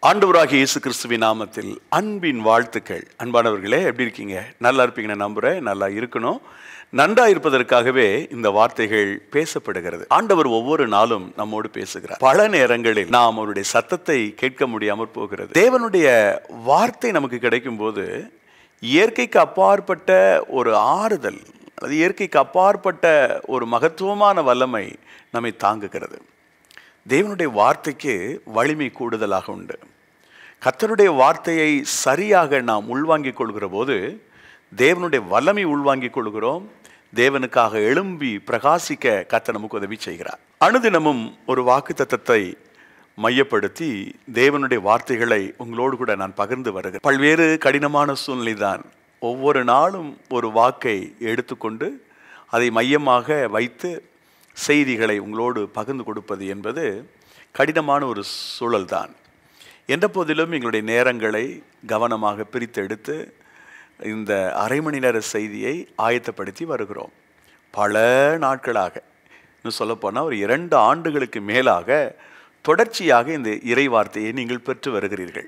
ஆண்டவராகிய இயேசு கிறிஸ்துவின் நாமத்தில் அன்பின் வாழ்த்துக்கள் அன்பானவர்களே எப்படி இருக்கீங்க நல்லா இருப்பீங்கன்னு நம்புறேன் நல்லா இருக்கணும் நன்றா இருப்பதற்காகவே இந்த வார்த்தைகள் பேசப்படுகிறது ஆண்டவர் ஒவ்வொரு நாளும் நம்மோடு பேசுகிறார் பல நேரங்களில் நாம் அவருடைய சத்தத்தை கேட்க முடியாமற் போகிறது தேவனுடைய வார்த்தை நமக்கு கிடைக்கும் போது இயற்கைக்கு அப்பாற்பட்ட ஒரு ஆறுதல் அது இயற்கைக்கு அப்பாற்பட்ட ஒரு மகத்துவமான வல்லமை நம்மை தாங்குகிறது தேவனுடைய வார்த்தைக்கு வலிமை கூடுதலாக உண்டு கர்த்தருடைய வார்த்தையை சரியாக நாம் உள்வாங்கிக் கொள்கிற போது தேவனுடைய வல்லமை உள்வாங்கிக் கொள்கிறோம் தேவனுக்காக எழும்பி பிரகாசிக்க கர்த்தர் நமக்கு உதவி செய்கிறார் அனுதினமும் ஒரு வாக்கு தத்தத்தை மையப்படுத்தி தேவனுடைய வார்த்தைகளை உங்களோடு கூட நான் பகிர்ந்து வருகிறேன் பல்வேறு கடினமான சூழ்நிலை தான் ஒவ்வொரு நாளும் ஒரு வாக்கை எடுத்துக்கொண்டு அதை மையமாக வைத்து செய்திகளை உங்களோடு பகிர்ந்து கொடுப்பது என்பது கடினமான ஒரு சூழல்தான் என்ற போதிலும் எங்களுடைய நேரங்களை கவனமாக பிரித்தெடுத்து இந்த அரை மணி நேர செய்தியை ஆயத்தப்படுத்தி வருகிறோம் பல நாட்களாக இன்னும் சொல்லப்போனால் ஒரு இரண்டு ஆண்டுகளுக்கு மேலாக தொடர்ச்சியாக இந்த இறை வார்த்தையை நீங்கள் பெற்று வருகிறீர்கள்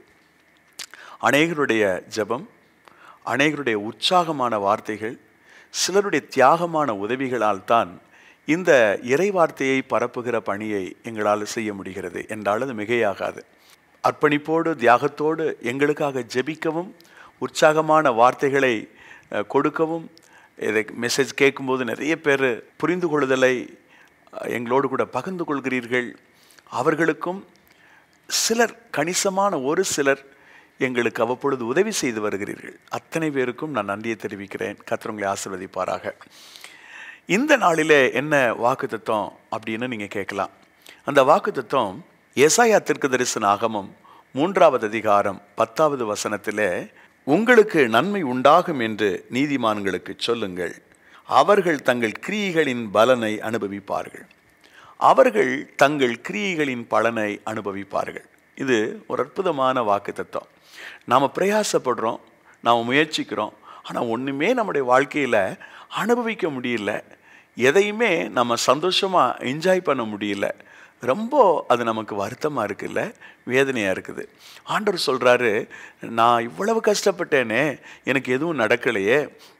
அநேகருடைய ஜெபம் அநேகருடைய உற்சாகமான வார்த்தைகள் சிலருடைய தியாகமான உதவிகளால் தான் இந்த இறை வார்த்தையை பரப்புகிற பணியை எங்களால் செய்ய முடிகிறது என்றால் அது மிகையாகாது அர்ப்பணிப்போடு தியாகத்தோடு எங்களுக்காக ஜெபிக்கவும் உற்சாகமான வார்த்தைகளை அஹ், கொடுக்கவும் இதை மெசேஜ் கேட்கும்போது நிறைய பேர் புரிந்து கொள்ளுதலை அஹ், எங்களோடு கூட பகிர்ந்து கொள்கிறீர்கள் அவர்களுக்கும் சிலர் கணிசமான ஒரு சிலர் எங்களுக்கு அவ்வப்பொழுது உதவி செய்து வருகிறீர்கள் அத்தனை பேருக்கும் நான் நன்றியை தெரிவிக்கிறேன் கர்த்தர் உங்களை ஆசீர்வதிப்பாராக இந்த நாளிலே என்ன வாக்கு தத்துவம் அப்படின்னு நீங்கள் கேட்கலாம் அந்த வாக்கு தத்துவம் எசாயா திருக்கு தரிசன ஆகமம் மூன்றாவது அதிகாரம் பத்தாவது வசனத்திலே உங்களுக்கு நன்மை உண்டாகும் என்று நீதிமான்களுக்கு சொல்லுங்கள் அவர்கள் தங்கள் கிரியைகளின் பலனை அனுபவிப்பார்கள் அவர்கள் தங்கள் கிரியைகளின் பலனை அனுபவிப்பார்கள் இது ஒரு அற்புதமான வாக்கு தத்துவம் நாம் பிரயாசப்படுறோம் நாம் முயற்சிக்கிறோம் ஆனால் ஒன்றுமே நம்முடைய வாழ்க்கையில் அனுபவிக்க முடியல எதையுமே நம்ம சந்தோஷமாக என்ஜாய் பண்ண முடியல ரொம்ப அது நமக்கு வருத்தமாக இருக்குல்ல வேதனையாக இருக்குது ஆண்டவர் சொல்கிறாரு நான் இவ்வளவு கஷ்டப்பட்டேனே எனக்கு எதுவும் நடக்கலையே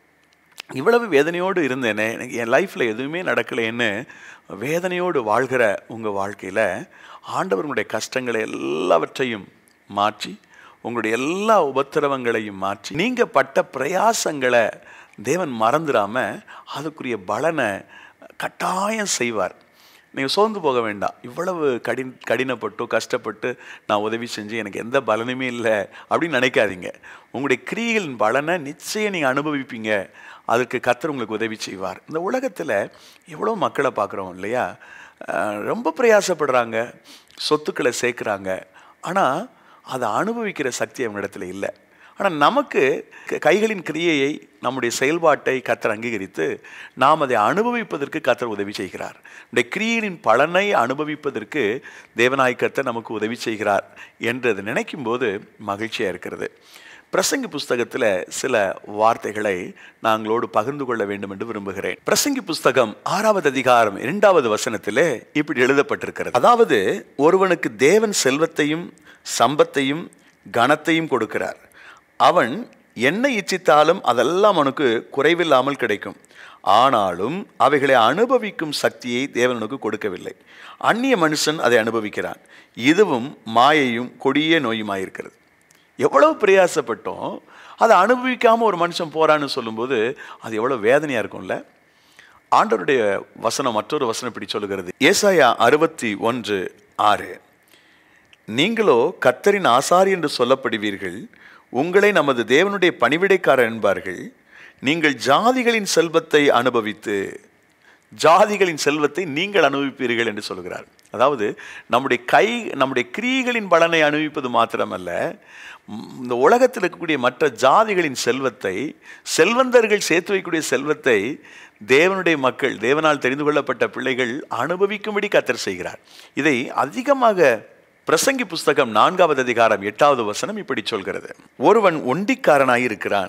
இவ்வளவு வேதனையோடு இருந்தேனே எனக்கு என் லைஃப்பில் எதுவுமே நடக்கலைன்னு வேதனையோடு வாழ்கிற உங்கள் வாழ்க்கையில் ஆண்டவர்களுடைய கஷ்டங்களை எல்லாவற்றையும் மாற்றி உங்களுடைய எல்லா உபத்திரவங்களையும் மாற்றி நீங்கள் பட்ட பிரயாசங்களை தேவன் மறந்துடாம அதுக்குரிய பலனை கட்டாயம் செய்வார் நீங்கள் சோர்ந்து போக வேண்டாம் இவ்வளவு கடின் கடினப்பட்டு கஷ்டப்பட்டு நான் உதவி செஞ்சு எனக்கு எந்த பலனுமே இல்லை அப்படின்னு நினைக்காதீங்க உங்களுடைய கிரியைகளின் பலனை நிச்சயம் நீங்கள் அனுபவிப்பீங்க அதுக்கு கத்தர் உங்களுக்கு உதவி செய்வார் இந்த உலகத்தில் எவ்வளோ மக்களை பார்க்குறோம் இல்லையா அஹ் ரொம்ப பிரயாசப்படுறாங்க சொத்துக்களை சேர்க்குறாங்க ஆனால் அதை அனுபவிக்கிற சக்தி அவங்களிடத்தில் இல்லை ஆனால் நமக்கு க- கைகளின் கிரியையை நம்முடைய செயல்பாட்டை கத்தர் அங்கீகரித்து நாம் அதை அனுபவிப்பதற்கு கத்தர் உதவி செய்கிறார் இந்த கிரியையின் பலனை அனுபவிப்பதற்கு தேவநாய் கத்தர் நமக்கு உதவி செய்கிறார் என்று அதை நினைக்கும் போது மகிழ்ச்சியாக இருக்கிறது பிரசங்கி புஸ்தகத்தில் சில வார்த்தைகளை நாங்களோடு பகிர்ந்து கொள்ள வேண்டும் என்று விரும்புகிறேன் பிரசங்கி புஸ்தகம் ஆறாவது அதிகாரம் இரண்டாவது வசனத்திலே இப்படி எழுதப்பட்டிருக்கிறது அதாவது ஒருவனுக்கு தேவன் செல்வத்தையும் சம்பத்தையும் கனத்தையும் கொடுக்கிறார் அவன் என்ன இச்சித்தாலும் அதெல்லாம் அவனுக்கு குறைவில்லாமல் கிடைக்கும் ஆனாலும் அவைகளை அனுபவிக்கும் சக்தியை தேவனுக்கு கொடுக்கவில்லை அந்நிய மனுஷன் அதை அனுபவிக்கிறான் இதுவும் மாயையும் கொடிய நோயுமாயிருக்கிறது எவ்வளவு பிரயாசப்பட்டோம் அதை அனுபவிக்காமல் ஒரு மனுஷன் போறான்னு சொல்லும்போது அது எவ்வளோ வேதனையாக இருக்கும்ல ஆண்டவருடைய வசனம் மற்றொரு வசனம் இப்படி சொல்லுகிறது ஏசாயா அறுபத்தி ஒன்று ஆறு நீங்களோ கர்த்தரின் ஆசாரி என்று சொல்லப்படுவீர்கள் உங்களை நமது தேவனுடைய பணிவிடைக்காரர் என்பார்கள் நீங்கள் ஜாதிகளின் செல்வத்தை அனுபவித்து ஜாதிகளின் செல்வத்தை நீங்கள் அனுபவிப்பீர்கள் என்று சொல்கிறார் அதாவது நம்முடைய கை நம்முடைய கிரியைகளின் பலனை அனுபவிப்பது மாத்திரமல்ல ம், இந்த உலகத்தில் இருக்கக்கூடிய மற்ற ஜாதிகளின் செல்வத்தை செல்வந்தர்கள் சேர்த்து வைக்கக்கூடிய செல்வத்தை தேவனுடைய மக்கள் தேவனால் தெரிந்து கொள்ளப்பட்ட பிள்ளைகள் அனுபவிக்கும்படி கத்தர் செய்கிறார் இதை அதிகமாக பிரசங்கி புஸ்தகம் நான்காவது அதிகாரம் எட்டாவது வசனம் இப்படி சொல்கிறது ஒருவன் ஒண்டிக்காரனாய் இருக்கிறான்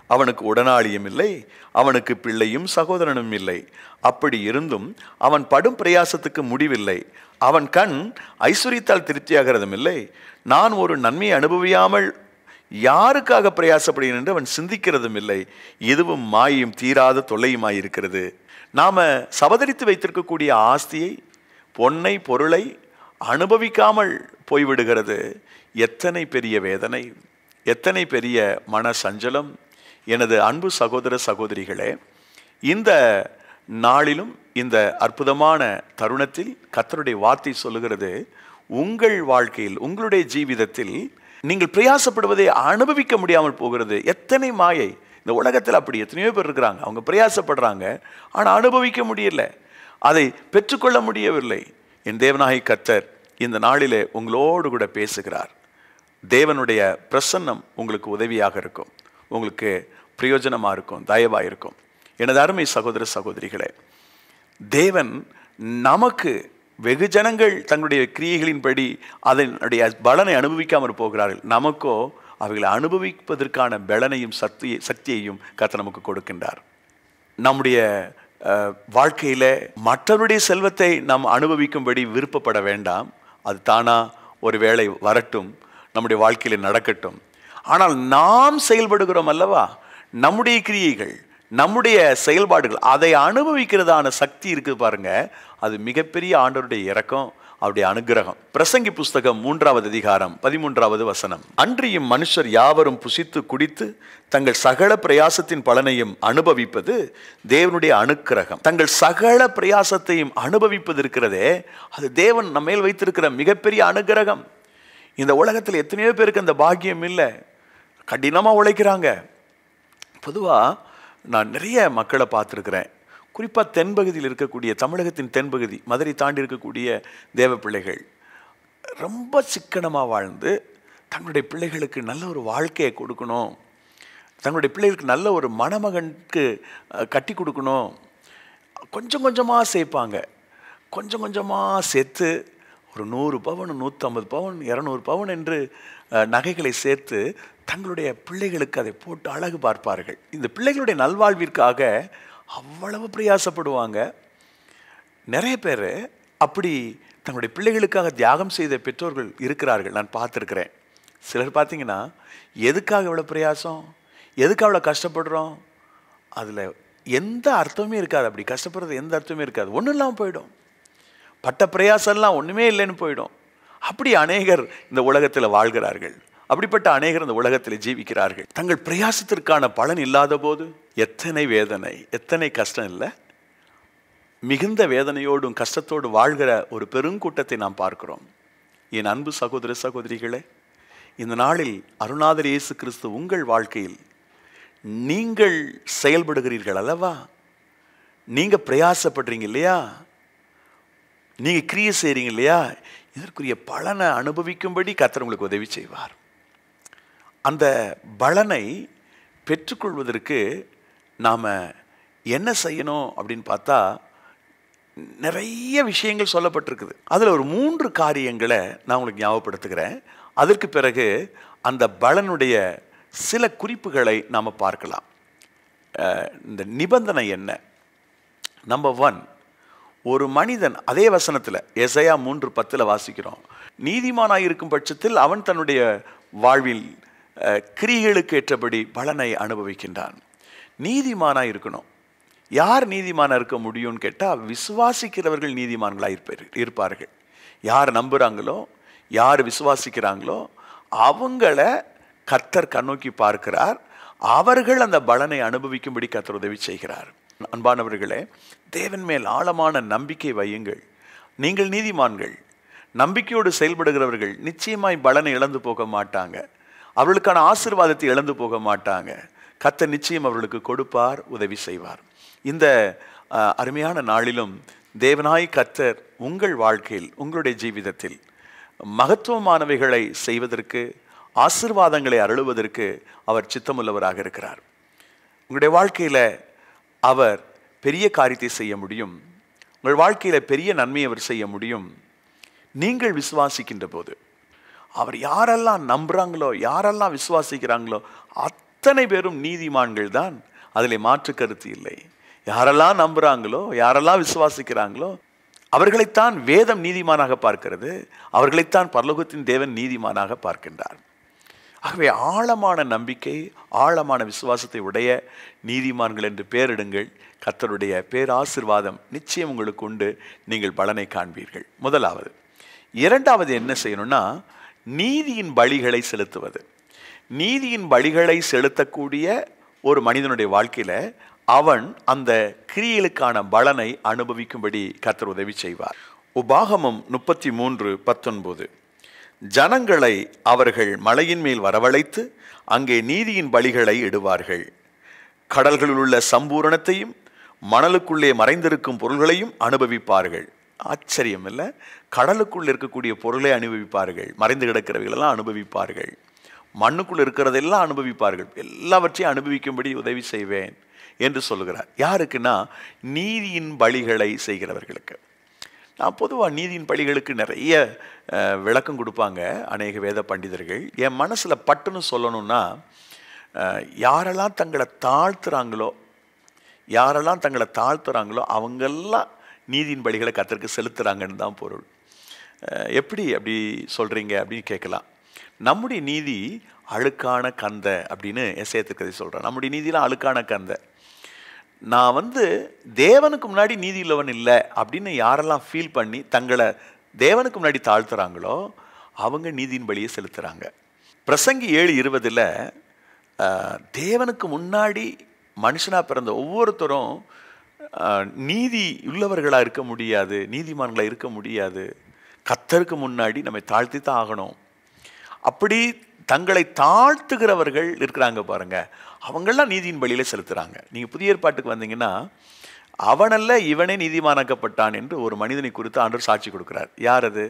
அவனுக்கு உடனாளியும் இல்லை அவனுக்கு பிள்ளையும் சகோதரனும் இல்லை அப்படி இருந்தும் அவன் படும் பிரயாசத்துக்கு முடிவில்லை அவன் கண் ஐஸ்வர்யத்தால் திருப்தியாகிறதும் இல்லை நான் ஒரு நன்மையை அனுபவியாமல் யாருக்காக பிரயாசப்படுகிறேன் என்று அவன் சிந்திக்கிறதும் இல்லை இதுவும் மாயும் தீராத தொல்லையுமாய் இருக்கிறது நாம சபதரித்து வைத்திருக்கக்கூடிய ஆஸ்தியை பொன்னை பொருளை அனுபவிக்காமல் போய்விடுகிறது எத்தனை பெரிய வேதனை எத்தனை பெரிய மன சஞ்சலம் எனது அன்பு சகோதர சகோதரிகளே இந்த நாளிலும் இந்த அற்புதமான தருணத்தில் கர்த்தருடைய வார்த்தை சொல்லுகிறது உங்கள் வாழ்க்கையில் உங்களுடைய ஜீவிதத்தில் நீங்கள் பிரயாசப்படுவதை அனுபவிக்க முடியாமல் போகிறது எத்தனை மாயை இந்த உலகத்தில் அப்படி எத்தனையோ பேர் இருக்கிறாங்க அவங்க பிரயாசப்படுறாங்க ஆனால் அனுபவிக்க முடியல அதை பெற்றுக்கொள்ள முடியவில்லை என் தேவனாகி கர்த்தர் இந்த நாளிலே உங்களோடு கூட பேசுகிறார் தேவனுடைய பிரசன்னம் உங்களுக்கு உதவியாக இருக்கும் உங்களுக்கு பிரயோஜனமாக இருக்கும் தயவாக இருக்கும் எனது அருமை சகோதர சகோதரிகளே தேவன் நமக்கு வெகு ஜனங்கள் தங்களுடைய கிரியைகளின்படி அதனுடைய பலனை அனுபவிக்காமல் போகிறார்கள் நமக்கோ அவைகளை அனுபவிப்பதற்கான பலனையும் சக்தி சக்தியையும் கர்த்தர் நமக்கு கொடுக்கின்றார் நம்முடைய அஹ், வாழ்க்கையில மற்றவருடைய செல்வத்தை நாம் அனுபவிக்கும்படி விருப்பப்பட வேண்டாம் அது தானா ஒரு வேளை வரட்டும் நம்முடைய வாழ்க்கையில நடக்கட்டும் ஆனால் நாம் செயல்படுகிறோம் அல்லவா நம்முடைய கிரியைகள் நம்முடைய செயல்பாடுகள் அதை அனுபவிக்கிறதான சக்தி இருக்குது பாருங்க அது மிகப்பெரிய ஆண்டவருடைய இரக்கம் அவருடைய அனுகிரகம் பிரசங்கி புஸ்தகம் மூன்றாவது அதிகாரம் பதிமூன்றாவது வசனம் அன்றியும் மனுஷர் யாவரும் புசித்து குடித்து தங்கள் சகல பிரயாசத்தின் பலனையும் அனுபவிப்பது தேவனுடைய அனுக்கிரகம் தங்கள் சகல பிரயாசத்தையும் அனுபவிப்பது இருக்கிறதே அது தேவன் நம்ம மேல் வைத்திருக்கிற மிகப்பெரிய அனுகிரகம் இந்த உலகத்தில் எத்தனையோ பேருக்கு அந்த பாக்கியம் இல்லை கடினமாக உழைக்கிறாங்க பொதுவாக நான் நிறைய மக்களை பார்த்துருக்குறேன் குறிப்பாக தென்பகுதியில் இருக்கக்கூடிய தமிழகத்தின் தென்பகுதி மதுரை தாண்டி இருக்கக்கூடிய தேவ பிள்ளைகள் ரொம்ப சிக்கனமாக வாழ்ந்து தங்களுடைய பிள்ளைகளுக்கு நல்ல ஒரு வாழ்க்கையை கொடுக்கணும் தங்களுடைய பிள்ளைகளுக்கு நல்ல ஒரு மணமகனுக்கு அஹ், கட்டி கொடுக்கணும் கொஞ்சம் கொஞ்சமாக சேர்ப்பாங்க கொஞ்சம் கொஞ்சமாக சேர்த்து ஒரு நூறு பவுன் நூற்றம்பது பவுன் இரநூறு பவுன் என்று அஹ், நகைகளை சேர்த்து தங்களுடைய பிள்ளைகளுக்கு அதை போட்டு அழகு பார்ப்பார்கள் இந்த பிள்ளைகளுடைய நல்வாழ்விற்காக அவ்வளவு பிரயாசப்படுவாங்க நிறைய பேர் அப்படி தங்களுடைய பிள்ளைகளுக்காக தியாகம் செய்த பெற்றோர்கள் இருக்கிறார்கள் நான் பார்த்துருக்கிறேன் சிலர் பார்த்தீங்கன்னா எதுக்காக இவ்வளோ பிரயாசம் எதுக்கு அவ்வளோ கஷ்டப்படுறோம் அதில் எந்த அர்த்தமே இருக்காது அப்படி கஷ்டப்படுறது எந்த அர்த்தமே இருக்காது ஒன்றும் இல்லாமல் போயிடும் பட்ட பிரயாசம்லாம் ஒன்றுமே இல்லைன்னு போயிடும் அப்படி அநேகர் இந்த உலகத்தில் வாழ்கிறார்கள் அப்படிப்பட்ட அநேகர் இந்த உலகத்தில் ஜீவிக்கிறார்கள் தங்கள் பிரயாசத்திற்கான பலன் இல்லாத போது எத்தனை வேதனை எத்தனை கஷ்டம் இல்லை மிகுந்த வேதனையோடும் கஷ்டத்தோடு வாழ்கிற ஒரு பெருங்கூட்டத்தை நாம் பார்க்கிறோம் என் அன்பு சகோதர சகோதரிகளே இந்த நாளில் அருணாதர் இயேசு கிறிஸ்து உங்கள் வாழ்க்கையில் நீங்கள் செயல்படுகிறீர்கள் அல்லவா நீங்க பிரயாசப்படுறீங்க இல்லையா நீங்க கிரியை செய்றீங்க இல்லையா இதற்குரிய பலனை அனுபவிக்கும்படி கர்த்தர் உங்களுக்கு உதவி செய்வார் அந்த பலனை பெற்றுக்கொள்வதற்கு நாம் என்ன செய்யணும் அப்படின்னு பார்த்தா நிறைய விஷயங்கள் சொல்லப்பட்டிருக்குது அதில் ஒரு மூன்று காரியங்களை நான் உங்களுக்கு ஞாபகப்படுத்துகிறேன் அதற்கு பிறகு அந்த பலனுடைய சில குறிப்புகளை நாம் பார்க்கலாம் அஹ், இந்த நிபந்தனை என்ன நம்பர் ஒன் ஒரு மனிதன் அதே வசனத்தில் எசையா மூன்று பத்தில் வாசிக்கிறோம் நீதிமானாய் இருக்கும் பட்சத்தில் அவன் தன்னுடைய வாழ்வில் அஹ், கிரிகளுக்கு ஏற்றபடி பலனை அனுபவிக்கின்றான் நீதிமானாய் இருக்கணும் யார் நீதிமானா இருக்க முடியும்னு கேட்டால் விசுவாசிக்கிறவர்கள் நீதிமான்களாக இருப்பார் இருப்பார்கள் யார் நம்புகிறாங்களோ யார் விசுவாசிக்கிறாங்களோ அவங்கள கர்த்தர் கண்ணோக்கி பார்க்கிறார் அவர்கள் அந்த பலனை அனுபவிக்கும்படி கர்த்தர் உதவி செய்கிறார் அன்பானவர்களே தேவன் மேல் ஆழமான நம்பிக்கை வையுங்கள் நீங்கள் நீதிமான்கள் நம்பிக்கையோடு செயல்படுகிறவர்கள் நிச்சயமாய் பலனை இழந்து போக மாட்டாங்க அவர்களுக்கான ஆசீர்வாதத்தை இழந்து போக மாட்டாங்க கர்த்தர் நிச்சயம் அவர்களுக்கு கொடுப்பார் உதவி செய்வார் இந்த அஹ், அருமையான நாளிலும் தேவனாய் கர்த்தர் உங்கள் வாழ்க்கையில் உங்களுடைய ஜீவிதத்தில் மகத்துவமானவைகளை செய்வதற்கு ஆசீர்வாதங்களை அருளுவதற்கு அவர் சித்தமுள்ளவராக இருக்கிறார் உங்களுடைய வாழ்க்கையில் அவர் பெரிய காரியத்தை செய்ய முடியும் உங்கள் வாழ்க்கையில் பெரிய நன்மையை அவர் செய்ய முடியும் நீங்கள் விசுவாசிக்கின்ற போது அவர் யாரெல்லாம் நம்புறாங்களோ யாரெல்லாம் விசுவாசிக்கிறாங்களோ அத்தனை பேரும் நீதிமான்கள் தான் அதில் மாற்று கருத்து இல்லை யாரெல்லாம் நம்புறாங்களோ யாரெல்லாம் விசுவாசிக்கிறாங்களோ அவர்களைத்தான் வேதம் நீதிமானாக பார்க்கிறது அவர்களைத்தான் பரலோகத்தின் தேவன் நீதிமானாக பார்க்கின்றார் ஆகவே ஆழமான நம்பிக்கை ஆழமான விசுவாசத்தை உடைய நீதிமான்கள் என்று பேரிடுங்கள் கர்த்தருடைய பேராசிர்வாதம் நிச்சயம் உங்களுக்கு உண்டு நீங்கள் பலனை காண்பீர்கள் முதலாவது இரண்டாவது என்ன செய்யணும்னா நீதியின் பலிகளை செலுத்துவது நீதியின் பலிகளை செலுத்தக்கூடிய ஒரு மனிதனுடைய வாழ்க்கையில அவன் அந்த கிரியலுக்கான பலனை அனுபவிக்கும்படி கர்த்தர் உதவி செய்வார் உபாகமம் முப்பத்தி மூன்று பத்தொன்பது ஜனங்களை அவர்கள் மலையின் மேல் வரவழைத்து அங்கே நீதியின் பலிகளை இடுவார்கள் கடல்களில் உள்ள சம்பூரணத்தையும் மணலுக்குள்ளே மறைந்திருக்கும் பொருள்களையும் அனுபவிப்பார்கள் ஆச்சரியம் இல்லை கடலுக்குள் இருக்கக்கூடிய பொருளை அனுபவிப்பார்கள் மறைந்து கிடக்கிறவைகளெல்லாம் அனுபவிப்பார்கள் மண்ணுக்குள் இருக்கிறதெல்லாம் அனுபவிப்பார்கள் எல்லாவற்றையும் அனுபவிக்கும்படி உதவி செய்வேன் என்று சொல்லுகிறார் யாருக்குன்னா நீதியின் பலிகளை செய்கிறவர்களுக்கு நான் பொதுவாக நீதியின் பலிகளுக்கு நிறைய அஹ், விளக்கம் கொடுப்பாங்க அநேக வேத பண்டிதர்கள் என் மனசில் பட்டுன்னு சொல்லணும்னா அஹ், யாரெல்லாம் தங்களை தாழ்த்துறாங்களோ யாரெல்லாம் தங்களை தாழ்த்துறாங்களோ அவங்கெல்லாம் நீதியின் பலிகளை கத்தருக்கு செலுத்துறாங்கன்னு தான் பொருள் அஹ், எப்படி அப்படி சொல்கிறீங்க அப்படின்னு கேட்கலாம் நம்முடைய நீதி அழுக்கான கந்த அப்படின்னு எஸ்ஏத்துக்கதை சொல்கிறேன் நம்முடைய நீதிலாம் அழுக்கான கந்த நான் வந்து தேவனுக்கு முன்னாடி நீதி உள்ளவன் இல்லை அப்படின்னு யாரெல்லாம் ஃபீல் பண்ணி தங்களை தேவனுக்கு முன்னாடி தாழ்த்துறாங்களோ அவங்க நீதியின் பலியை செலுத்துகிறாங்க பிரசங்கி ஏழு இருபதில் தேவனுக்கு முன்னாடி மனுஷனாக பிறந்த ஒவ்வொருத்தரும் ஆஹ், நீதி உள்ளவர்களாக இருக்க முடியாது நீதிமான்களாக இருக்க முடியாது கத்தருக்கு முன்னாடி நம்மை தாழ்த்தி தான் ஆகணும் அப்படி தங்களை தாழ்த்துகிறவர்கள் இருக்கிறாங்க பாருங்க அவங்கெல்லாம் நீதியின் பலியில செலுத்துறாங்க நீங்க புதிய ஏற்பாட்டுக்கு வந்தீங்கன்னா அவனல்ல இவனே நீதிமானாக்கப்பட்டான் என்று ஒரு மனிதனை குறித்து ஆண்டவர் சாட்சி கொடுக்கிறார் யார் அது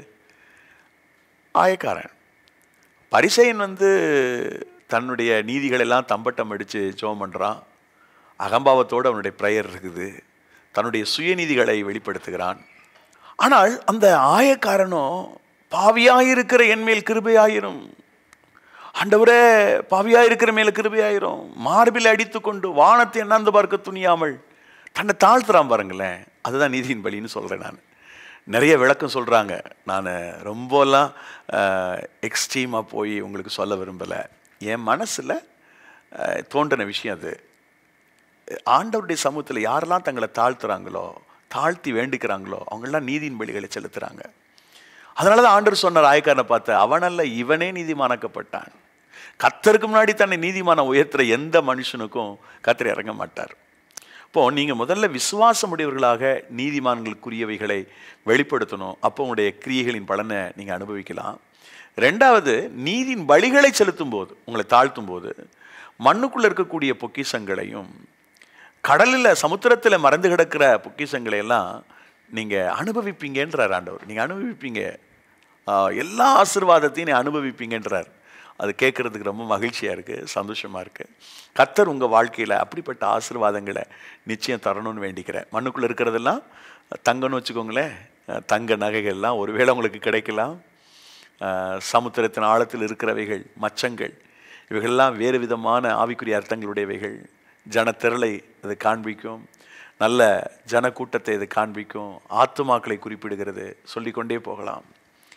ஆயக்காரன் பரிசையன் வந்து தன்னுடைய நீதிகள் எல்லாம் தம்பட்டம் அடித்து ஜெபம் பண்ணுறான் அகம்பாவத்தோடு அவனுடைய ப்ரேயர் இருக்குது தன்னுடைய சுயநீதிகளை வெளிப்படுத்துகிறான் ஆனால் அந்த ஆயக்காரனும் பாவியாயிருக்கிற என் மேல் கிருபையாயிரும் ஆண்டவரே பாவியாயிருக்கிற மேல கிருபையாயிரும் மார்பில் அடித்து கொண்டு வானத்தை எண்ணாந்து பார்க்க துணியாமல் தன்னை தாழ்த்துறான் பாருங்களேன் அதுதான் நீதியின் பலின்னு சொல்கிறேன் நான் நிறைய விளக்கம் சொல்கிறாங்க நான் ரொம்பலாம் எக்ஸ்ட்ரீமாக போய் உங்களுக்கு சொல்ல விரும்பலை என் மனசில் தோன்றின விஷயம் அது ஆண்டவருடைய சமூகத்தில் யாரெல்லாம் தங்களை தாழ்த்துறாங்களோ தாழ்த்தி வேண்டிக்கிறாங்களோ அவங்கெல்லாம் நீதியின் பலிகளை செலுத்துகிறாங்க அதனால தான் ஆண்டவர் சொன்னார் ஆயக்காரனை பார்த்து அவனல்ல இவனே நீதிமானாக்கப்பட்டான் கத்தருக்கு முன்னாடி தன்னை நீதிமான உயர்த்துற எந்த மனுஷனுக்கும் கத்தர் இறங்க மாட்டார் இப்போ நீங்கள் முதல்ல விசுவாசம் உடையவர்களாக நீதிமான்களுக்குரியவைகளை வெளிப்படுத்தணும் அப்போ உங்களுடைய கிரியைகளின் பலனை நீங்கள் அனுபவிக்கலாம் ரெண்டாவது நீதியின் பலிகளை செலுத்தும் போது உங்களை தாழ்த்தும் போது மண்ணுக்குள்ள இருக்கக்கூடிய பொக்கிஷங்களையும் கடலில் சமுத்திரத்தில் மறைந்து கிடக்கிற பொக்கிஷங்களை எல்லாம் நீங்கள் அனுபவிப்பீங்கன்றார் ஆண்டவர் நீங்கள் அனுபவிப்பீங்க ஆஹ், எல்லா ஆசீர்வாதத்தையும் நீ அனுபவிப்பீங்கன்றார் அது கேட்குறதுக்கு ரொம்ப மகிழ்ச்சியாக இருக்குது சந்தோஷமாக இருக்குது கத்தர் உங்கள் வாழ்க்கையில் அப்படிப்பட்ட ஆசீர்வாதங்களை நிச்சயம் தரணும்னு வேண்டிக்கிறேன் மண்ணுக்குள்ளே இருக்கிறதெல்லாம் தங்கன்னு வச்சுக்கோங்களேன் அஹ், தங்க நகைகள்லாம் ஒருவேளை உங்களுக்கு கிடைக்கலாம் ஆஹ், சமுத்திரத்தின் ஆழத்தில் இருக்கிறவைகள் மச்சங்கள் இவைகள்லாம் வேறு விதமான ஆவிக்குரிய அர்த்தங்களுடையவைகள் ஜனத்திரளை அது காண்பிக்கும் நல்ல ஜனக்கூட்டத்தை இது காண்பிக்கும் ஆத்துமாக்களை குறிப்பிடுகிறது சொல்லிக்கொண்டே போகலாம்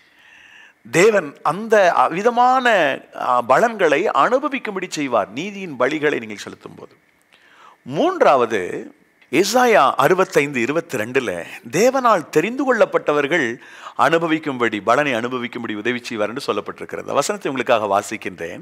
தேவன் அந்த விதமான அஹ், பலன்களை அனுபவிக்கும்படி செய்வார் நீதியின் பலிகளை நீங்கள் செலுத்தும் போது மூன்றாவது எசாயா அறுபத்தைந்து இருபத்தி ரெண்டுல தேவனால் தெரிந்து கொள்ளப்பட்டவர்கள் அனுபவிக்கும்படி பலனை அனுபவிக்கும்படி உதவி செய்வார் என்று சொல்லப்பட்டிருக்கிறது வசனத்தை உங்களுக்காக வாசிக்கின்றேன்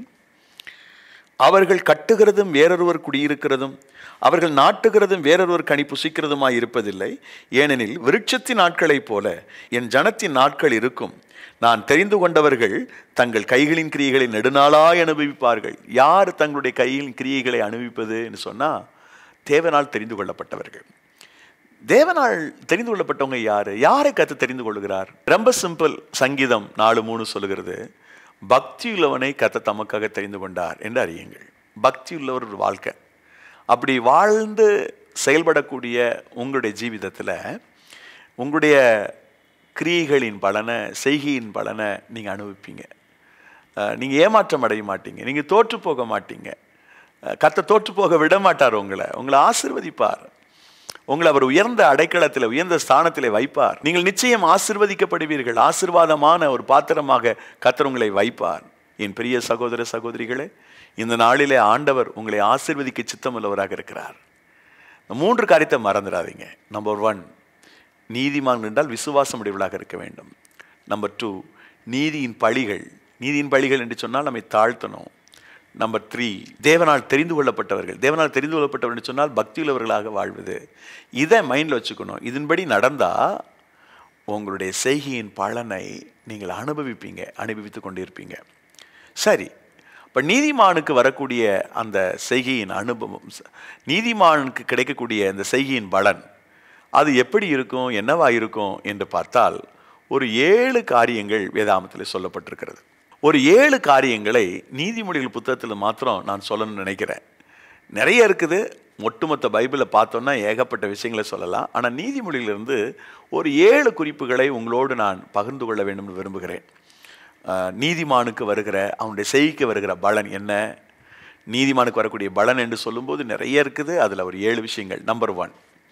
அவர்கள் கட்டுகிறதும் வேறொருவர் குடியிருக்கிறதும் அவர்கள் நாட்டுகிறதும் வேறொருவர் கனி புசிக்கிறதுமாய் இருப்பதில்லை ஏனெனில் விருட்சத்தின் நாட்களைப் போல என் ஜனத்தின் நாட்கள் இருக்கும் நான் தெரிந்து கொண்டவர்கள் தங்கள் கைகளின் கிரியைகளை நெடுநாளாய் அனுபவிப்பார்கள் யார் தங்களுடைய கைகளின் கிரியைகளை அனுபவிப்பது என்று சொன்னால் தேவனால் தெரிந்து கொள்ளப்பட்டவர்கள் தேவனால் தெரிந்து கொள்ளப்பட்டவங்க யாரு யாரை கத்து தெரிந்து கொள்கிறார் ரொம்ப சிம்பிள் சங்கீதம் நாலு மூணு சொல்லுகிறது பக்தி உள்ளவனை கத்த தமக்காக தெரிந்து கொண்டார் என்று அறியுங்கள் பக்தி உள்ளவர் ஒரு வாழ்க்கை அப்படி வாழ்ந்து செயல்படக்கூடிய உங்களுடைய ஜீவிதத்தில் உங்களுடைய கிரியைகளின் பலனை செய்கையின் பலனை நீங்கள் அனுபவிப்பீங்க நீங்கள் ஏமாற்றம் அடைய மாட்டீங்க நீங்கள் தோற்று போக மாட்டீங்க கத்த தோற்று போக விட மாட்டார் உங்களை உங்களை ஆசிர்வதிப்பார் உங்களை அவர் உயர்ந்த அடைக்கலத்தில் உயர்ந்த ஸ்தானத்திலே வைப்பார் நீங்கள் நிச்சயம் ஆசிர்வதிக்கப்படுவீர்கள் ஆசிர்வாதமான ஒரு பாத்திரமாக கத்தர் உங்களை வைப்பார் என் பெரிய சகோதர சகோதரிகளே இந்த நாளிலே ஆண்டவர் உங்களை ஆசிர்வதிக்க சித்தமுள்ளவராக இருக்கிறார் இந்த மூன்று காரியத்தை மறந்துடாதீங்க நம்பர் ஒன் நீதிமான் என்றால் விசுவாசம் உடையவளாக இருக்க வேண்டும் நம்பர் டூ நீதியின் பழிகள் நீதியின் பழிகள் என்று சொன்னால் நம்மை தாழ்த்தணும் நம்பர் த்ரீ தேவனால் தெரிந்து கொள்ளப்பட்டவர்கள் தேவனால் தெரிந்து கொள்ளப்பட்டவர்கள் என்று சொன்னால் பக்தியுள்ளவர்களாக வாழ்வது இதை மைண்டில் வச்சுக்கணும் இதன்படி நடந்தால் உங்களுடைய செய்கையின் பலனை நீங்கள் அனுபவிப்பீங்க அனுபவித்து கொண்டிருப்பீங்க சரி இப்போ நீதிமானுக்கு வரக்கூடிய அந்த செய்கையின் அனுபவம் நீதிமானுக்கு கிடைக்கக்கூடிய அந்த செய்கையின் பலன் அது எப்படி இருக்கும் என்னவா இருக்கும் என்று பார்த்தால் ஒரு ஏழு காரியங்கள் வேதாமத்தில் சொல்லப்பட்டிருக்கிறது ஒரு ஏழு காரியங்களை நீதிமொழிகள் புத்தகத்தில் மாத்திரம் நான் சொல்லணும்னு நினைக்கிறேன் நிறைய இருக்குது ஒட்டுமொத்த பைபிளை பார்த்தோன்னா ஏகப்பட்ட விஷயங்களை சொல்லலாம் ஆனால் நீதிமொழியிலிருந்து ஒரு ஏழு குறிப்புகளை உங்களோடு நான் பகிர்ந்து கொள்ள வேண்டும் என்று விரும்புகிறேன் அஹ், நீதிமானுக்கு வருகிற அவனுடைய செய்கைக்கு வருகிற பலன் என்ன நீதிமானுக்கு வரக்கூடிய பலன் என்று சொல்லும்போது நிறைய இருக்குது அதில் ஒரு ஏழு விஷயங்கள் நம்பர் ஒன்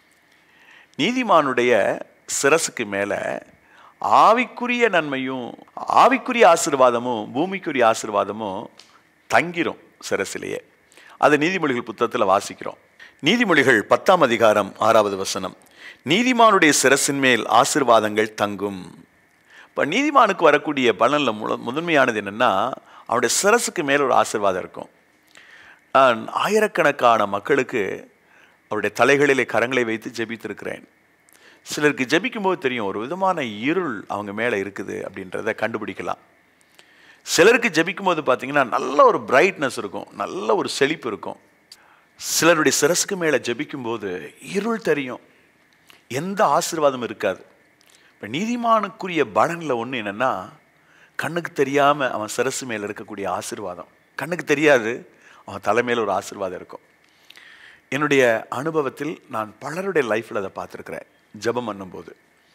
நீதிமானுடைய சிரசுக்கு மேலே ஆவிக்குரிய நன்மையும் ஆவிக்குரிய ஆசீர்வாதமும் பூமிக்குரிய ஆசீர்வாதமும் தங்கிரும் சிரசிலேயே அது நீதிமொழிகள் புத்தகத்தில் வாசிக்கிறோம் நீதிமொழிகள் பத்தாம் அதிகாரம் ஆறாவது வசனம் நீதிமானுடைய சிரசின் மேல் ஆசீர்வாதங்கள் தங்கும் இப்போ நீதிமானுக்கு வரக்கூடிய பலனில் முத முதன்மையானது என்னென்னா அவனுடைய சிரசுக்கு மேல் ஒரு ஆசீர்வாதம் இருக்கும் நான் ஆயிரக்கணக்கான மக்களுக்கு அவருடைய தலைகளிலே கரங்களை வைத்து ஜெபித்திருக்கிறேன் சிலருக்கு ஜெபிக்கும்போது தெரியும் ஒரு விதமான இருள் அவங்க மேலே இருக்குது அப்படின்றத கண்டுபிடிக்கலாம் சிலருக்கு ஜெபிக்கும்போது பார்த்தீங்கன்னா நல்ல ஒரு பிரைட்னஸ் இருக்கும் நல்ல ஒரு செழிப்பு இருக்கும் சிலருடைய சிரசுக்கு மேலே ஜெபிக்கும்போது இருள் தெரியும் எந்த ஆசீர்வாதமும் இருக்காது இப்போ நீதிமானுக்குரிய பலனில் ஒன்று என்னென்னா கண்ணுக்கு தெரியாமல் அவன் சிரசு மேலே இருக்கக்கூடிய ஆசீர்வாதம் கண்ணுக்கு தெரியாது அவன் தலைமையில் ஒரு ஆசீர்வாதம் இருக்கும் என்னுடைய அனுபவத்தில் நான் பலருடைய லைஃப்பில் அதை பார்த்துருக்குறேன் ஜெபம் பண்ணும்போது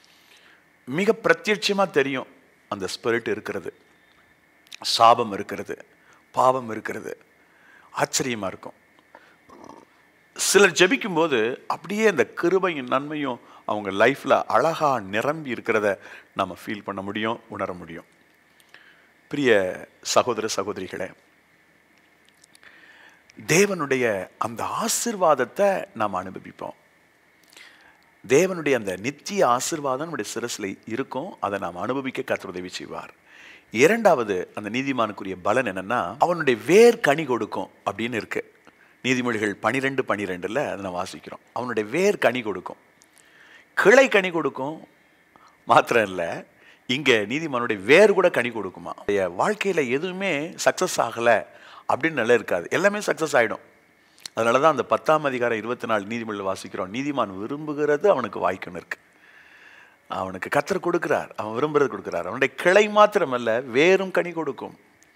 மிக பிரத்யட்சமாக தெரியும் அந்த ஸ்பிரிட் இருக்கிறது சாபம் இருக்கிறது பாவம் இருக்கிறது ஆச்சரியமாக இருக்கும் சிலர் ஜெபிக்கும்போது அப்படியே அந்த கிருபையும் நன்மையும் அவங்க லைஃப்பில் அழகாக நிரம்பி இருக்கிறத நம்ம ஃபீல் பண்ண முடியும் உணர முடியும் பிரிய சகோதர சகோதரிகளே தேவனுடைய அந்த ஆசிர்வாதத்தை நாம் அனுபவிப்போம் தேவனுடைய அந்த நித்திய ஆசிர்வாதம் நம்முடைய சிரசில் இருக்கும் அதை நாம் அனுபவிக்க கர்த்தர் உதவி செய்வார் இரண்டாவது அந்த நீதிமானுக்குரிய பலன் என்னன்னா அவனுடைய வேர் கனி கொடுக்கும் அப்படின்னு இருக்கு நீதிமொழிகள் பனிரெண்டு பனிரெண்டில் அதை நான் வாசிக்கிறோம் அவனுடைய வேர் கனி கொடுக்கும் கிளை கனி கொடுக்கும் மாத்திரம் இல்லை இங்கே நீதிமானுடைய வேர் கூட கனி கொடுக்குமா அவருடைய வாழ்க்கையில் எதுவுமே சக்ஸஸ் ஆகலை அப்படின்னு நல்லா இருக்காது எல்லாமே சக்ஸஸ் ஆகிடும் அதனால தான் அந்த பத்தாம் அதிகாரம் இருபத்தி நாலு நீதிமொழியில் வாசிக்கிறோம் நீதிமான் விரும்புகிறது அவனுக்கு வாய்க்குன்னு இருக்கு அவனுக்கு கத்தர் கொடுக்கிறார் அவன் விரும்புறது கொடுக்கிறார் அவனுடைய கிளை மாத்திரமல்ல வேரும் கனி கொடுக்கும்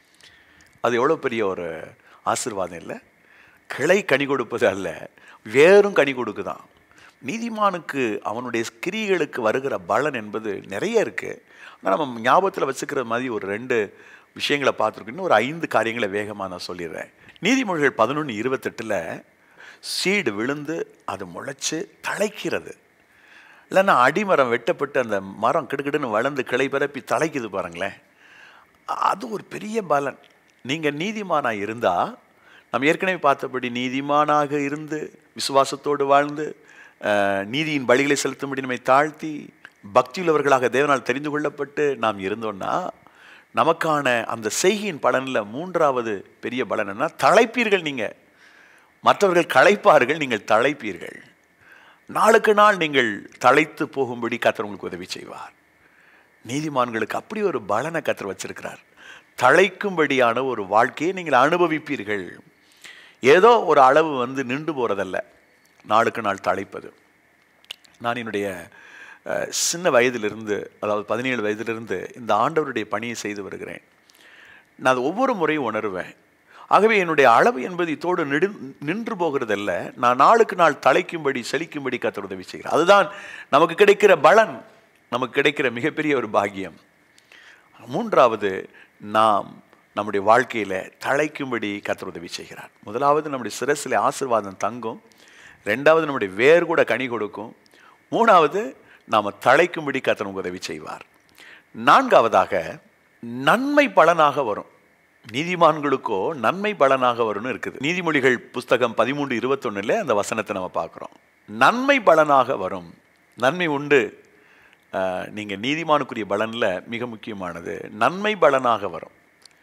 அது எவ்வளோ பெரிய ஒரு ஆசீர்வாதம் இல்லை கிளை கனி கொடுப்பது அல்ல வேரும் கனி கொடுக்குதான் நீதிமானுக்கு அவனுடைய கிரிகளுக்கு வருகிற பலன் என்பது நிறைய இருக்குது ஆனால் நம்ம ஞாபகத்தில் வச்சுக்கிற மாதிரி ஒரு ரெண்டு விஷயங்களை பார்த்துருக்கோம் இன்னும் ஒரு ஐந்து காரியங்களை வேகமாக நான் சொல்லிடுறேன் நீதிமொழிகள் பதினொன்று இருபத்தெட்டில் சீடு விழுந்து அது முளைச்சு தழைக்கிறது இல்லைன்னா அடிமரம் வெட்டப்பட்டு அந்த மரம் கிடுக்கிடுன்னு வளர்ந்து கிளை பரப்பி தலைக்குது பாருங்களேன் அது ஒரு பெரிய பலன் நீங்கள் நீதிமானாக இருந்தால் நம்ம ஏற்கனவே பார்த்தபடி நீதிமானாக இருந்து விசுவாசத்தோடு வாழ்ந்து அஹ், நீதியின் பலிகளை செலுத்தும்படி நம்மை தாழ்த்தி பக்தியுள்ளவர்களாக தேவனால் தெரிந்து கொள்ளப்பட்டு நாம் இருந்தோம்னா நமக்கான அந்த செய்கையின் பலனில் மூன்றாவது பெரிய பலன் என்ன தழைப்பீர்கள் நீங்கள் மற்றவர்கள் களைப்பார்கள் நீங்கள் தழைப்பீர்கள் நாளுக்கு நாள் நீங்கள் தழைத்து போகும்படி கர்த்தர் உங்களுக்கு உதவி செய்வார் நீதிமான்களுக்கு அப்படி ஒரு பலனை கத்தர் வச்சிருக்கிறார் தழைக்கும்படியான ஒரு வாழ்க்கையை நீங்கள் அனுபவிப்பீர்கள் ஏதோ ஒரு அளவு வந்து நின்று போகிறதல்ல நாளுக்கு நாள் தழைப்பது நான் என்னுடைய அஹ், சின்ன வயதிலிருந்து அதாவது பதினேழு வயதிலிருந்து இந்த ஆண்டவருடைய பணியை செய்து வருகிறேன் நான் அது ஒவ்வொரு முறையும் உணர்வேன் ஆகவே என்னுடைய அளவு என்பது இதோடு நெடு நின்று போகிறதல்ல நான் நாளுக்கு நாள் தலைக்கும்படி செழிக்கும்படி கத்தர் உதவி செய்கிறேன் அதுதான் நமக்கு கிடைக்கிற பலன் நமக்கு கிடைக்கிற மிகப்பெரிய ஒரு பாக்கியம் மூன்றாவது நாம் நம்முடைய வாழ்க்கையில தழைக்கும்படி கத்தர் உதவி செய்கிறார் முதலாவது நம்முடைய சிரசில் ஆசீர்வாதம் தங்கும் ரெண்டாவது நம்முடைய வேர் கூட கனி கொடுக்கும் மூணாவது நாம் தழைக்கும்படி கத்தர் நமக்கு உதவி செய்வார் நான்காவதாக நன்மை பலனாக வரும் நீதிமான்களுக்கோ நன்மை பலனாக வரும்னு இருக்குது நீதிமொழிகள் புஸ்தகம் பதிமூன்று இருபத்தொன்னுல அந்த வசனத்தை நம்ம பார்க்குறோம் நன்மை பலனாக வரும் நன்மை உண்டு அஹ், நீங்க நீதிமானுக்குரிய பலன்ல மிக முக்கியமானது நன்மை பலனாக வரும்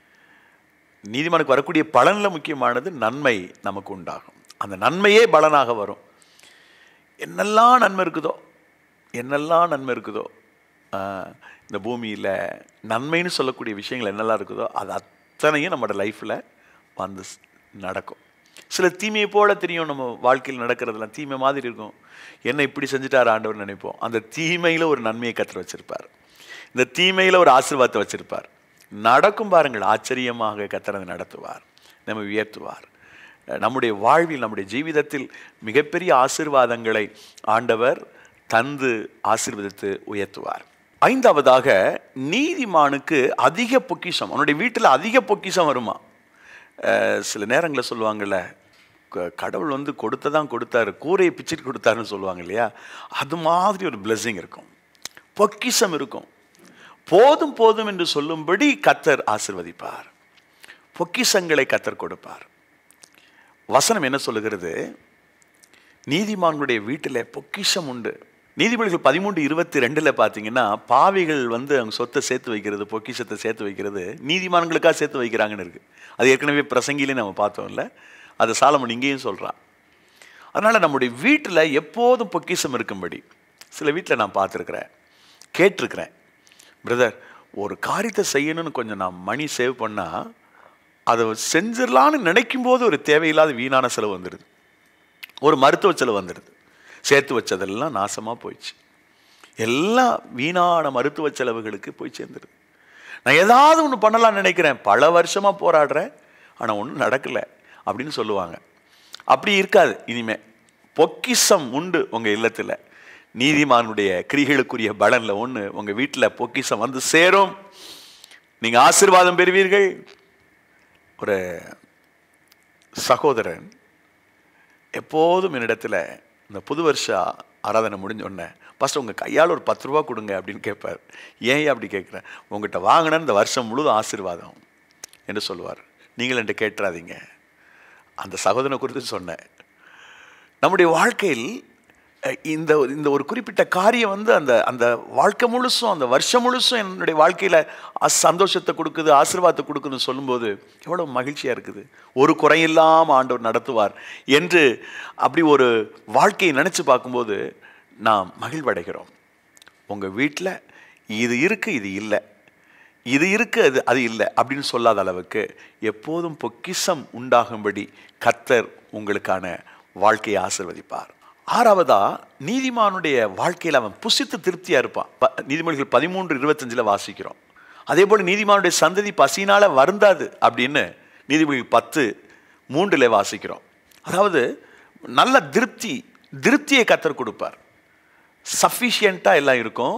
நீதிமானுக்கு வரக்கூடிய பலன்ல முக்கியமானது நன்மை நமக்கு உண்டாகும் அந்த நன்மையே பலனாக வரும் என்னெல்லாம் நன்மை இருக்குதோ என்னெல்லாம் நன்மை இருக்குதோ ஆஹ், இந்த பூமியில் நன்மைன்னு சொல்லக்கூடிய விஷயங்கள் என்னெல்லாம் இருக்குதோ அது அத்தனையும் நம்மளோட லைஃப்பில் வந்து ஸ்- நடக்கும் சில தீமையை போல தெரியும் நம்ம வாழ்க்கையில் நடக்கிறதுலாம் தீமை மாதிரி இருக்கும் என்ன இப்படி செஞ்சுட்டார் ஆண்டவர் நினைப்போம் அந்த தீமையில் ஒரு நன்மையை கற்றுற வச்சிருப்பார் இந்த தீமையில் ஒரு ஆசீர்வாதத்தை வச்சிருப்பார் நடக்கும் பாருங்கள் ஆச்சரியமாக கத்தரதை நடத்துவார் நம்ம உயர்த்துவார் நம்முடைய வாழ்வில் நம்முடைய ஜீவிதத்தில் மிகப்பெரிய ஆசீர்வாதங்களை ஆண்டவர் தந்து ஆசீர்வதித்து உயர்த்துவார் ஐந்தாவதாக நீதிமானுக்கு அதிக பொக்கிஷம் அவனுடைய வீட்டில் அதிக பொக்கிஷம் வருமா அஹ் சில நேரங்களில் சொல்லுவாங்கள்ல க- கடவுள் வந்து கொடுத்ததான் கொடுத்தாரு கூரையை பிச்சுட்டு கொடுத்தாருன்னு சொல்லுவாங்க இல்லையா அது மாதிரி ஒரு blessing இருக்கும் பொக்கிஷம் இருக்கும் போதும் போதும் என்று சொல்லும்படி கத்தர் ஆசிர்வதிப்பார் பொக்கிஷங்களை கத்தர் கொடுப்பார் வசனம் என்ன சொல்லுகிறது நீதிமான்களுடைய வீட்டில் பொக்கிஷம் உண்டு நீதிபதிகள் பதிமூன்று இருபத்தி ரெண்டில் பார்த்தீங்கன்னா பாவிகள் வந்து அவங்க சொத்தை சேர்த்து வைக்கிறது பொக்கிஷத்தை சேர்த்து வைக்கிறது நீதிமான்களுக்காக சேர்த்து வைக்கிறாங்கன்னு இருக்கு அது ஏற்கனவே பிரசங்கிலே நம்ம பார்த்தோம்ல அது சாலமன் இங்கேயும் சொல்கிறான் அதனால் நம்முடைய வீட்டில் எப்போதும் பொக்கிஷம் இருக்கும்படி சில வீட்டில் நான் பார்த்துருக்குறேன் கேட்டிருக்கிறேன் பிரதர் ஒரு காரியத்தை செய்யணும்னு கொஞ்சம் நான் மணி சேவ் பண்ணால் அதை செஞ்சிடலான்னு நினைக்கும் போது ஒரு தேவையில்லாத வீணான செலவு வந்துடுது ஒரு மருத்துவ செலவு வந்துடுது சேர்த்து வச்சதெல்லாம் நாசமாக போயிடுச்சு எல்லாம் வீணான மருத்துவ செலவுகளுக்கு போய் சேர்ந்துடுது நான் ஏதாவது ஒன்று பண்ணலாம்னு நினைக்கிறேன் பல வருஷமாக போராடுறேன் ஆனால் ஒன்றும் நடக்கலை அப்படின்னு சொல்லுவாங்க அப்படி இருக்காது இனிமே பொக்கிஷம் உண்டு உங்கள் இல்லத்தில் நீதிமானுடைய கிரிகளுக்குரிய பலனில் ஒன்று உங்கள் வீட்டில் பொக்கிஷம் வந்து சேரும் நீங்கள் ஆசீர்வாதம் பெறுவீர்கள் ஒரு சகோதரன் எப்போதும் என்னிடத்துல இந்த புது வருஷ ஆராதனை முடிஞ்ச உடனே ஃபஸ்ட்டு உங்கள் கையால் ஒரு பத்து ரூபா கொடுங்க அப்படின்னு கேட்பார் ஏன் அப்படி கேட்குறேன் உங்ககிட்ட வாங்கின இந்த வருஷம் முழுதும் ஆசீர்வாதம் என்று சொல்லுவார் நீங்கள் என்கிட்ட கேட்டுறாதீங்க அந்த சகோதரனை குறித்து சொன்னேன் நம்முடைய வாழ்க்கையில் அஹ், இந்த இந்த ஒரு குறிப்பிட்ட காரியம் வந்து அந்த அந்த வாழ்க்கை முழுசும் அந்த வருஷம் முழுசும் என்னுடைய வாழ்க்கையில் சந்தோஷத்தை கொடுக்குது ஆசீர்வாதத்தை கொடுக்குதுன்னு சொல்லும்போது எவ்வளோ மகிழ்ச்சியாக இருக்குது ஒரு குறையில்லாமல் ஆண்டவர் நடத்துவார் என்று அப்படி ஒரு வாழ்க்கையை நினச்சி பார்க்கும்போது நாம் மகிழ்வடைகிறோம் உங்கள் வீட்டில் இது இருக்குது இது இல்லை இது இருக்கு அது அது இல்லை அப்படின்னு சொல்லாத அளவுக்கு எப்போதும் பொக்கிஷம் உண்டாகும்படி கத்தர் உங்களுக்கான வாழ்க்கையை ஆசிர்வதிப்பார் ஆறாவதா நீதிமானுடைய வாழ்க்கையில் அவன் புசித்து திருப்தியா இருப்பான் ப- நீதிமொழிகள் பதிமூன்று இருபத்தஞ்சில் வாசிக்கிறோம் அதே போல நீதிமானுடைய சந்ததி பசியினால வருந்தாது அப்படின்னு நீதிமொழிகள் பத்து மூன்றுல வாசிக்கிறோம் அதாவது நல்ல திருப்தி திருப்தியை கத்தர் கொடுப்பார் சஃபிஷியண்ட்டாக எல்லாம் இருக்கும்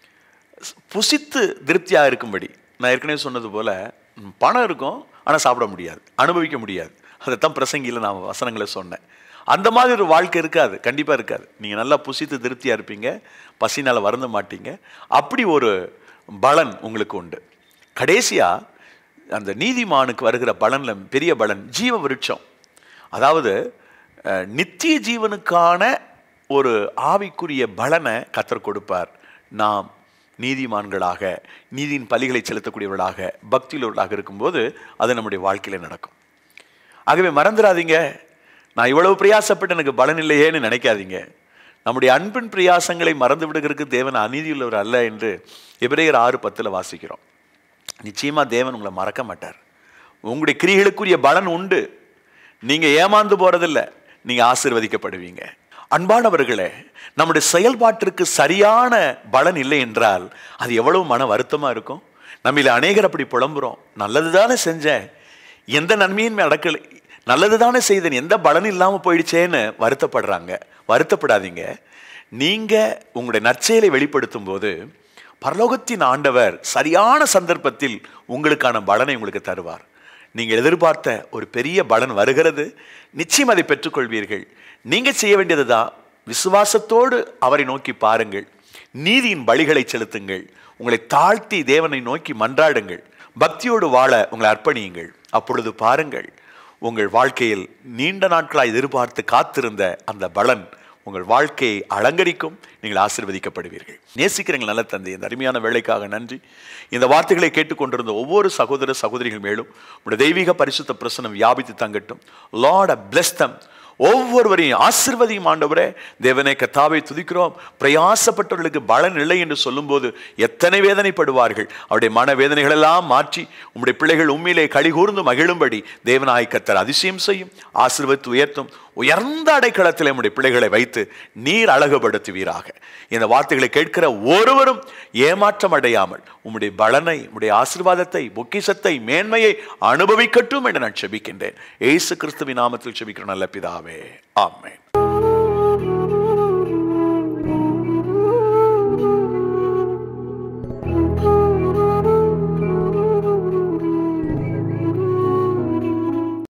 புசித்து திருப்தியாக இருக்கும்படி நான் ஏற்கனவே சொன்னது போல ம், பணம் இருக்கும் ஆனால் சாப்பிட முடியாது அனுபவிக்க முடியாது அதைத்தான் பிரசங்கியில் நான் வசனங்களை சொன்னேன் அந்த மாதிரி ஒரு வாழ்க்கை இருக்காது கண்டிப்பாக இருக்காது நீங்கள் நல்லா புசித்து திருப்தியாக இருப்பீங்க பசினால் வருந்த மாட்டீங்க அப்படி ஒரு பலன் உங்களுக்கு உண்டு கடைசியாக அந்த நீதிமானுக்கு வருகிற பலன்ல பெரிய பலன் ஜீவ விருட்சம் அதாவது அஹ், நித்திய ஜீவனுக்கான ஒரு ஆவிக்குரிய பலனை கத்தர் கொடுப்பார் நாம் நீதிமான்களாக நீதியின் பலிகளை செலுத்தக்கூடியவர்களாக பக்தியுள்ளவர்களாக இருக்கும்போது அது நம்முடைய வாழ்க்கையில் நடக்கும் ஆகவே மறந்துடாதீங்க நான் இவ்வளவு பிரயாசப்பட்டு எனக்கு பலன் இல்லையேன்னு நினைக்காதீங்க நம்முடைய அன்பின் பிரயாசங்களை மறந்து விடுகிறதுக்கு தேவன் அநீதியுள்ளவர் அல்ல என்று எபிரேயர் ஆறு பத்தில் வாசிக்கிறோம் நிச்சயமா தேவன் உங்களை மறக்க மாட்டார் உங்களுடைய கிரிகளுக்குரிய பலன் உண்டு நீங்க ஏமாந்து போறதில்ல நீங்க ஆசீர்வதிக்கப்படுவீங்க அன்பானவர்களே நம்முடைய செயல்பாட்டிற்கு சரியான பலன் இல்லை என்றால் அது எவ்வளவு மன வருத்தமா இருக்கும் நம்மில அநேகர் அப்படி புலம்புறோம் நல்லது தானே செஞ்சேன் எந்த நன்மையும் நடக்கலை நல்லது தானே செய்தேன் எந்த பலனும் இல்லாமல் போயிடுச்சேன்னு வருத்தப்படுறாங்க வருத்தப்படாதீங்க நீங்க உங்களுடைய நற்செயலை வெளிப்படுத்தும் போது பரலோகத்தின் ஆண்டவர் சரியான சந்தர்ப்பத்தில் உங்களுக்கான பலனை உங்களுக்கு தருவார் நீங்கள் எதிர்பார்த்த ஒரு பெரிய பலன் வருகிறது நிச்சயம் அதை பெற்றுக்கொள்வீர்கள் நீங்க செய்ய வேண்டியதுதான் விசுவாசத்தோடு அவரை நோக்கி பாருங்கள் நீதியின் பலிகளை செலுத்துங்கள் உங்களை தாழ்த்தி தேவனை நோக்கி மன்றாடுங்கள் பக்தியோடு வாழ உங்களை அர்ப்பணியுங்கள் அப்பொழுது பாருங்கள் உங்கள் வாழ்க்கையில் நீண்ட நாட்களாய் எதிர்பார்த்து காத்திருந்த அந்த பலன் உங்கள் வாழ்க்கையை அலங்கரிக்கும் நீங்கள் ஆசீர்வதிக்கப்படுவீர்கள் நேசிக்கிறீங்க நல்ல தந்தை இந்த அருமையான வேலைக்காக நன்றி இந்த வார்த்தைகளை கேட்டுக்கொண்டிருந்த ஒவ்வொரு சகோதர சகோதரிகள் மேலும் உடைய தெய்வீக பரிசுத்த பிரசனம் வியாபித்து தங்கட்டும் லார்ட் பிளஸ் தம் ஒவ்வொருவரையும் ஆசிர்வதியும் ஆண்டவரே தேவனை கத்தாவை துதிக்கிறோம் பிரயாசப்பட்டவர்களுக்கு பலன் இல்லை என்று சொல்லும்போது எத்தனை வேதனைப்படுவார்கள் அவருடைய மன வேதனைகள் எல்லாம் மாற்றி உம்முடைய பிள்ளைகள் உண்மையிலே கழிகூர்ந்து மகிழும்படி தேவனாய் கத்தர் அதிசயம் செய்யும் ஆசீர்வதித்து உயர்த்தும் உயர்ந்த அடைக்கலத்தில் நம்முடைய பிள்ளைகளை வைத்து நீர் அழகுபடுத்துவீராக இந்த வார்த்தைகளை கேட்கிற ஒருவரும் ஏமாற்றம் அடையாமல் உம்முடைய பலனை உம்முடைய ஆசீர்வாதத்தை பொக்கிசத்தை மேன்மையை அனுபவிக்கட்டும் என்று நான் செபிக்கின்றேன் ஏசு கிறிஸ்துவின் நாமத்தில் செபிக்கிற நல்ல பிதாவே ஆமென்